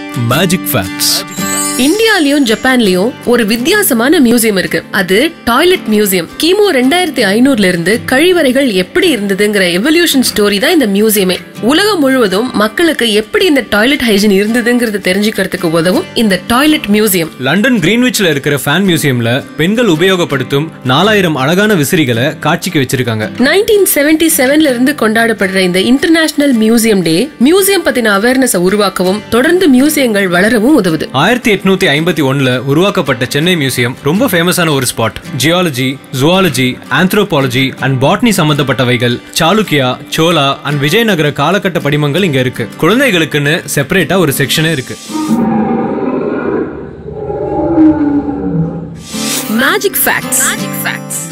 magic facts இந்தியாலயும் ஜப்பான்லயும் ஒரு வித்தியாசமான museum இருக்கு அது டாய்லெட் மியூசியம் கிமு ரெண்டாயிரத்தி ஐநூறுல இருந்து கழிவறைகள் எப்படி இருந்ததுங்கிற எவல்யூஷன் ஸ்டோரி தான் இந்த மியூசியமே உலகம் முழுவதும் மக்களுக்கு எப்படி இந்த டாய்லெட் ஹைஜீன் இருந்ததுங்கிறது தெரிஞ்சுக்கிறதுக்கு உதவும் இந்த டாய்லெட் மியூசியம் லண்டன் கிரீன்விச்ல இருக்கிற ஃபேன் மியூசியம்ல பெண்கள் உபயோகப்படுத்தும் நாலாயிரம் அழகான விசிறிகளை காட்சிக்கு வச்சிருக்காங்க நைன்டீன் செவன்டி செவன்ல இருந்து கொண்டாடப்படுற இந்த இன்டர்நேஷனல் மியூசியம் டே மியூசியம் பத்தின அவேர்னஸ் உருவாக்கவும் தொடர்ந்து மியூசியங்கள் வளரவும் உதவுது ஆயிரத்தி எட்நூத்தி ஐம்பத்தி ஒண்ணுல உருவாக்கப்பட்ட சென்னை மியூசியம் ரொம்ப ஃபேமஸான ஒரு spot geology zoology anthropology and botany சம்பந்தப்பட்டவைகள் சாளுக்கியா சோலா அண்ட் விஜயநகர காலகட்ட படிமங்கள் இங்க இருக்கு குழந்தைகளுக்குன்னு செப்பரேட்டா ஒரு செக்ஷனே இருக்கு மேஜிக் ஃபேக்ட்ஸ்